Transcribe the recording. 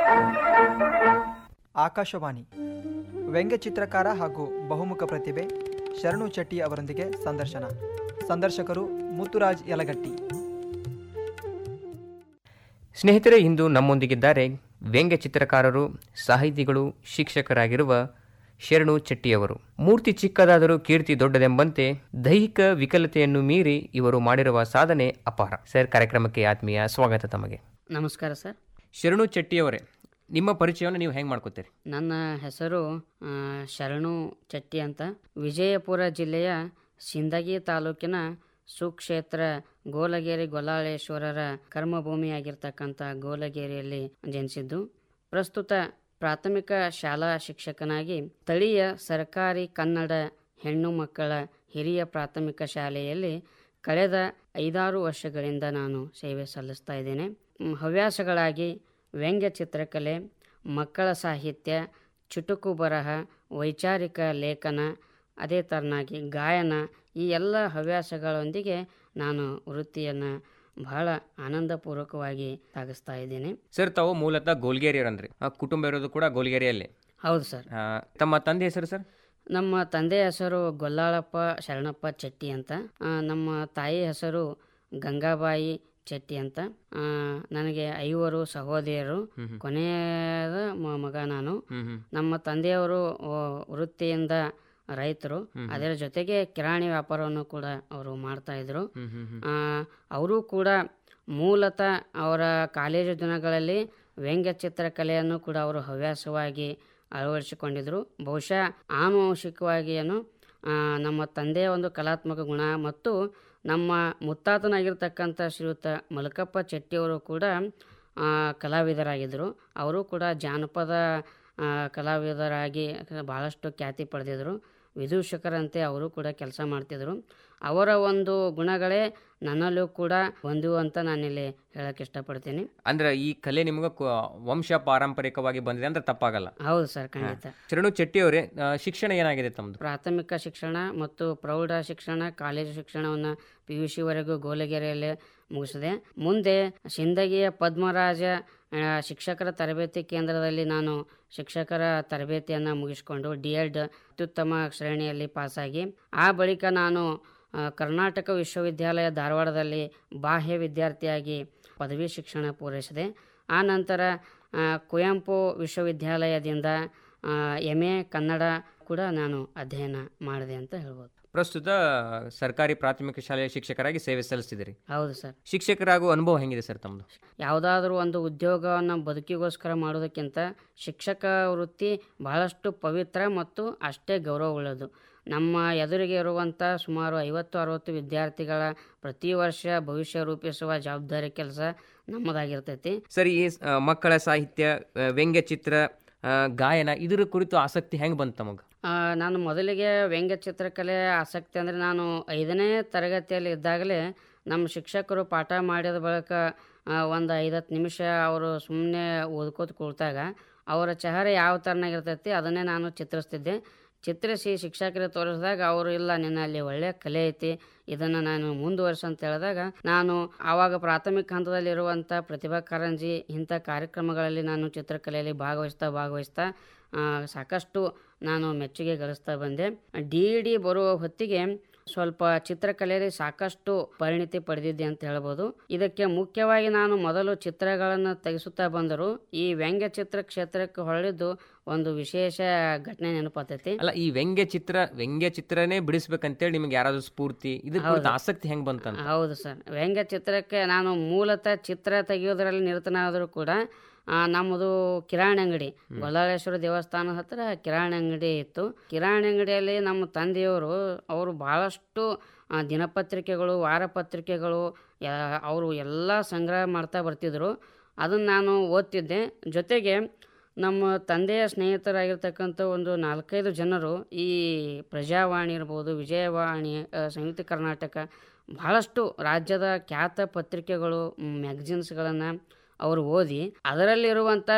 ಆಕಾಶವಾಣಿ ವ್ಯಂಗ್ಯಚಿತ್ರಕಾರ ಹಾಗೂ ಬಹುಮುಖ ಪ್ರತಿಭೆ ಶರಣು ಚೆಟ್ಟಿ ಅವರೊಂದಿಗೆ ಸಂದರ್ಶನ ಸಂದರ್ಶಕರು ಮುತ್ತುರಾಜ್ ಯಲಗಟ್ಟಿ ಸ್ನೇಹಿತರೆ ಇಂದು ನಮ್ಮೊಂದಿಗಿದ್ದಾರೆ ವ್ಯಂಗ್ಯ ಚಿತ್ರಕಾರರು ಸಾಹಿತಿಗಳು ಶಿಕ್ಷಕರಾಗಿರುವ ಶರಣು ಚೆಟ್ಟಿಯವರು ಮೂರ್ತಿ ಚಿಕ್ಕದಾದರೂ ಕೀರ್ತಿ ದೊಡ್ಡದೆಂಬಂತೆ ದೈಹಿಕ ವಿಕಲತೆಯನ್ನು ಮೀರಿ ಇವರು ಮಾಡಿರುವ ಸಾಧನೆ ಅಪಾರ ಸರ್ ಕಾರ್ಯಕ್ರಮಕ್ಕೆ ಆತ್ಮೀಯ ಸ್ವಾಗತ ತಮಗೆ ನಮಸ್ಕಾರ ಸರ್ ಶರಣು ಚೆಟ್ಟಿಯವರೇ ನಿಮ್ಮ ಪರಿಚಯವನ್ನು ನೀವು ಹೆಂಗೆ ಮಾಡ್ಕೋತೀರಿ ನನ್ನ ಹೆಸರು ಆ, ಶರಣು ಚಟ್ಟಿ ಅಂತ ವಿಜಯಪುರ ಜಿಲ್ಲೆಯ ಸಿಂದಗಿ ತಾಲೂಕಿನ ಸುಕ್ಷೇತ್ರ ಗೋಲಗೇರಿ ಗೊಲ್ಲಾಳೇಶ್ವರರ ಕರ್ಮಭೂಮಿಯಾಗಿರ್ತಕ್ಕಂಥ ಗೋಲಗೇರಿಯಲ್ಲಿ ಜನಿಸಿದ್ದು ಪ್ರಸ್ತುತ ಪ್ರಾಥಮಿಕ ಶಾಲಾ ಶಿಕ್ಷಕನಾಗಿ ಸ್ಥಳೀಯ ಸರ್ಕಾರಿ ಕನ್ನಡ ಹೆಣ್ಣು ಮಕ್ಕಳ ಹಿರಿಯ ಪ್ರಾಥಮಿಕ ಶಾಲೆಯಲ್ಲಿ ಕಳೆದ ಐದಾರು ವರ್ಷಗಳಿಂದ ನಾನು ಸೇವೆ ಸಲ್ಲಿಸ್ತಾ ಇದ್ದೇನೆ ಮ್, ಹವ್ಯಾಸಗಳಾಗಿ ವ್ಯಂಗ್ಯ ಚಿತ್ರಕಲೆ ಮಕ್ಕಳ ಸಾಹಿತ್ಯ ಚುಟುಕು ಬರಹ ವೈಚಾರಿಕ ಲೇಖನ ಅದೇ ಥರನಾಗಿ ಗಾಯನ ಈ ಎಲ್ಲ ಹವ್ಯಾಸಗಳೊಂದಿಗೆ ನಾನು ವೃತ್ತಿಯನ್ನು ಬಹಳ ಆನಂದಪೂರ್ವಕವಾಗಿ ಸಾಗಿಸ್ತಾ ಇದ್ದೇನೆ ಸರ್ ತಾವು ಮೂಲತಃ ಗೋಲ್ಗೇರಿಯರಂದ್ರಿ ಆ, ಕುಟುಂಬ ಇರೋದು ಕೂಡ ಗೋಲ್ಗೇರಿಯಲ್ಲಿ ಹೌದು ಸರ್ ಆ, ತಮ್ಮ ತಂದೆ ಹೆಸರು ಸರ್ ನಮ್ಮ ತಂದೆ ಹೆಸರು ಗೊಲ್ಲಾಳಪ್ಪ ಶರಣಪ್ಪ ಚೆಟ್ಟಿ ಅಂತ ಆ, ನಮ್ಮ ತಾಯಿ ಹೆಸರು ಗಂಗಾಬಾಯಿ ಚೆಟ್ಟಿ ಅಂತ ಆ, ನನಗೆ ಐವರು ಸಹೋದರಿಯರು ಕೊನೆಯದ ಮ- ಮಗ ನಾನು ನಮ್ಮ ತಂದೆಯವರು ಆ, ವೃತ್ತಿಯಿಂದ ರೈತರು ಅದರ ಜೊತೆಗೆ ಕಿರಾಣಿ ವ್ಯಾಪಾರವನ್ನು ಕೂಡ ಅವರು ಮಾಡ್ತಾ ಇದ್ರು ಅವರು ಕೂಡ ಮೂಲತಃ ಅವರ ಕಾಲೇಜು ದಿನಗಳಲ್ಲಿ ವ್ಯಂಗ್ಯ ಚಿತ್ರಕಲೆಯನ್ನು ಕೂಡ ಅವರು ಹವ್ಯಾಸವಾಗಿ ಅಳವಡಿಸಿಕೊಂಡಿದ್ರು ಬಹುಶಃ ಆನುವಂಶಿಕವಾಗಿ ಏನು ಆ, ನಮ್ಮ ತಂದೆಯ ಒಂದು ಕಲಾತ್ಮಕ ಗುಣ ಮತ್ತು ನಮ್ಮ ಮುತ್ತಾತನಾಗಿರ್ತಕ್ಕಂಥ ಶ್ರೀಯುತ ಮಲಕಪ್ಪ ಚೆಟ್ಟಿಯವರು ಕೂಡ ಆ, ಕಲಾವಿದರಾಗಿದ್ದರು ಅವರು ಕೂಡ ಜಾನಪದ ಆ, ಕಲಾವಿದರಾಗಿ ಭಾಳಷ್ಟು ಖ್ಯಾತಿ ಪಡೆದಿದ್ದರು ವಿದೂಷಕರಂತೆ ಅವರು ಕೂಡ ಕೆಲಸ ಮಾಡ್ತಿದ್ರು ಅವರ ಒಂದು ಗುಣಗಳೇ ನನ್ನಲ್ಲೂ ಕೂಡ ಬಂದವು ಅಂತ ನಾನಿಲ್ಲಿ ಹೇಳಕ್ಕೆ ಇಷ್ಟಪಡ್ತೀನಿ ಅಂದ್ರೆ ಈ ಕಲೆ ನಿಮ್ಗೆ ಕ- ವಂಶ ಪಾರಂಪರಿಕವಾಗಿ ಬಂದಿದೆ ಅಂದ್ರೆ ತಪ್ಪಾಗಲ್ಲ ಹೌದು ಸರ್ ಖಂಡಿತ ಶರಣು ಚೆಟ್ಟಿಯವರೇ ಆ, ಶಿಕ್ಷಣ ಏನಾಗಿದೆ ತಮ್ಮದು ಪ್ರಾಥಮಿಕ ಶಿಕ್ಷಣ ಮತ್ತು ಪ್ರೌಢ ಶಿಕ್ಷಣ ಕಾಲೇಜು ಶಿಕ್ಷಣವನ್ನು ಪಿ ಯು ಸಿವರೆಗೂ ಗೋಲಗೆರೆಯಲ್ಲೇ ಮುಗಿಸಿದೆ ಮುಂದೆ ಸಿಂದಗಿಯ ಪದ್ಮರಾಜ ಆ, ಶಿಕ್ಷಕರ ತರಬೇತಿ ಕೇಂದ್ರದಲ್ಲಿ ನಾನು ಶಿಕ್ಷಕರ ತರಬೇತಿಯನ್ನು ಮುಗಿಸಿಕೊಂಡು ಡಿ ಎಡ್ ಅತ್ಯುತ್ತಮ ಶ್ರೇಣಿಯಲ್ಲಿ ಪಾಸಾಗಿ ಆ ಬಳಿಕ ನಾನು ಆ, ಕರ್ನಾಟಕ ವಿಶ್ವವಿದ್ಯಾಲಯ ಧಾರವಾಡದಲ್ಲಿ ಬಾಹ್ಯ ವಿದ್ಯಾರ್ಥಿಯಾಗಿ ಪದವಿ ಶಿಕ್ಷಣ ಪೂರೈಸಿದೆ ಆ ನಂತರ ಆ, ಕುವೆಂಪು ವಿಶ್ವವಿದ್ಯಾಲಯದಿಂದ ಎಮ್ ಎ ಕನ್ನಡ ಕೂಡ ನಾನು ಅಧ್ಯಯನ ಮಾಡಿದೆ ಅಂತ ಹೇಳ್ಬೋದು ಪ್ರಸ್ತುತ ಸರ್ಕಾರಿ ಪ್ರಾಥಮಿಕ ಶಾಲೆಯ ಶಿಕ್ಷಕರಾಗಿ ಸೇವೆ ಸಲ್ಲಿಸ್ತಿದ್ದೀರಿ ಹೌದು ಸರ್ ಶಿಕ್ಷಕರಾಗುವ ಅನುಭವ ಹೆಂಗಿದೆ ಸರ್ ತಮ್ಮದು ಯಾವುದಾದ್ರೂ ಒಂದು ಉದ್ಯೋಗವನ್ನು ಬದುಕಿಗೋಸ್ಕರ ಮಾಡೋದಕ್ಕಿಂತ ಶಿಕ್ಷಕ ವೃತ್ತಿ ಬಹಳಷ್ಟು ಪವಿತ್ರ ಮತ್ತು ಅಷ್ಟೇ ಗೌರವವುಳ್ಳದು ನಮ್ಮ ಎದುರಿಗೆ ಇರುವಂಥ ಸುಮಾರು ಐವತ್ತು ಅರವತ್ತು ವಿದ್ಯಾರ್ಥಿಗಳ ಪ್ರತಿ ವರ್ಷ ಭವಿಷ್ಯ ರೂಪಿಸುವ ಜವಾಬ್ದಾರಿ ಕೆಲಸ ನಮ್ಮದಾಗಿರ್ತೈತಿ ಸರ್ ಈ ಆ, ಮಕ್ಕಳ ಸಾಹಿತ್ಯ ಆ, ವ್ಯಂಗ್ಯ ಚಿತ್ರ ಆ, ಗಾಯನ ಇದರ ಕುರಿತು ಆಸಕ್ತಿ ಹೆಂಗೆ ಬಂತು ತಮಗೆ ಆ, ನಾನು ಮೊದಲಿಗೆ ವ್ಯಂಗ್ಯ ಚಿತ್ರಕಲೆ ಆಸಕ್ತಿ ಅಂದರೆ ನಾನು ಐದನೇ ತರಗತಿಯಲ್ಲಿ ಇದ್ದಾಗಲೇ ನಮ್ಮ ಶಿಕ್ಷಕರು ಪಾಠ ಮಾಡಿದ ಬಳಿಕ ಒಂದು ಐದತ್ತು ನಿಮಿಷ ಅವರು ಸುಮ್ಮನೆ ಓದ್ಕೋತ ಕುಳಿತಾಗ ಅವರ ಚಹರೆ ಯಾವ ಥರನಾಗಿರ್ತೈತಿ ಅದನ್ನೇ ನಾನು ಚಿತ್ರಿಸ್ತಿದ್ದೆ ಚಿತ್ರಿಸಿ ಶಿಕ್ಷಕರಿಗೆ ತೋರಿಸಿದಾಗ ಅವರು ಇಲ್ಲ ನಿನ್ನಲ್ಲಿ ಒಳ್ಳೆಯ ಕಲೆ ಐತಿ ಇದನ್ನು ನಾನು ಮುಂದುವರ್ಸು ಅಂತ ಹೇಳಿದಾಗ ನಾನು ಆವಾಗ ಪ್ರಾಥಮಿಕ ಹಂತದಲ್ಲಿರುವಂಥ ಪ್ರತಿಭಾ ಕಾರಂಜಿ ಇಂಥ ಕಾರ್ಯಕ್ರಮಗಳಲ್ಲಿ ನಾನು ಚಿತ್ರಕಲೆಯಲ್ಲಿ ಭಾಗವಹಿಸ್ತಾ ಭಾಗವಹಿಸ್ತಾ ಆ, ಸಾಕಷ್ಟು ನಾನು ಮೆಚ್ಚುಗೆ ಗಳಿಸ್ತಾ ಬಂದೆ ಡಿ ಡಿ ಬರುವ ಹೊತ್ತಿಗೆ ಸ್ವಲ್ಪ ಚಿತ್ರಕಲೆಯಲ್ಲಿ ಸಾಕಷ್ಟು ಪರಿಣಿತಿ ಪಡೆದಿದ್ದೆ ಅಂತ ಹೇಳ್ಬೋದು ಇದಕ್ಕೆ ಮುಖ್ಯವಾಗಿ ನಾನು ಮೊದಲು ಚಿತ್ರಗಳನ್ನು ತೆಗೆಸುತ್ತಾ ಬಂದರು ಈ ವ್ಯಂಗ್ಯ ಚಿತ್ರ ಕ್ಷೇತ್ರಕ್ಕೆ ಹೊರಳಿದ್ದು ಒಂದು ವಿಶೇಷ ಘಟನೆ ನೆನಪಾತೈತಿ ಅಲ್ಲ ಈ ವ್ಯಂಗ್ಯ ಚಿತ್ರ ವ್ಯಂಗ್ಯ ಚಿತ್ರನೇ ಬಿಡಿಸ್ಬೇಕಂತೇಳಿ ನಿಮ್ಗೆ ಯಾರಾದ್ರೂ ಸ್ಫೂರ್ತಿ ಇದ್ರ ಕುರಿತು ಆಸಕ್ತಿ ಹೆಂಗೆ ಬಂತಂತ ಹೌದು ಸರ್ ವ್ಯಂಗ್ಯ ಚಿತ್ರಕ್ಕೆ ನಾನು ಮೂಲತಃ ಚಿತ್ರ ತೆಗೆಯೋದ್ರಲ್ಲಿ ನಿರತನಾದರೂ ಕೂಡ ಆ, ನಮ್ಮದು ಕಿರಾಣಿ ಅಂಗಡಿ ಗೊಲ್ಲಾಳೇಶ್ವರ ದೇವಸ್ಥಾನ ಹತ್ರ ಕಿರಾಣಿ ಅಂಗಡಿ ಇತ್ತು ಕಿರಾಣಿ ಅಂಗಡಿಯಲ್ಲಿ ನಮ್ಮ ತಂದೆಯವರು ಅವರು ಭಾಳಷ್ಟು ಆ, ದಿನಪತ್ರಿಕೆಗಳು ವಾರಪತ್ರಿಕೆಗಳು ಯಾ- ಅವರು ಎಲ್ಲ ಸಂಗ್ರಹ ಮಾಡ್ತಾ ಬರ್ತಿದ್ರು ಅದನ್ನು ನಾನು ಓದ್ತಿದ್ದೆ ಜೊತೆಗೆ ನಮ್ಮ ತಂದೆಯ ಸ್ನೇಹಿತರಾಗಿರ್ತಕ್ಕಂಥ ಒಂದು ನಾಲ್ಕೈದು ಜನರು ಈ ಪ್ರಜಾವಾಣಿ ಇರ್ಬೋದು ವಿಜಯವಾಣಿ ಆ, ಸಂಯುಕ್ತ ಕರ್ನಾಟಕ ಬಹಳಷ್ಟು ರಾಜ್ಯದ ಖ್ಯಾತ ಪತ್ರಿಕೆಗಳು ಮ್ಯಾಗಝಿನ್ಸ್ಗಳನ್ನು ಅವರು ಓದಿ ಅದರಲ್ಲಿರುವಂಥ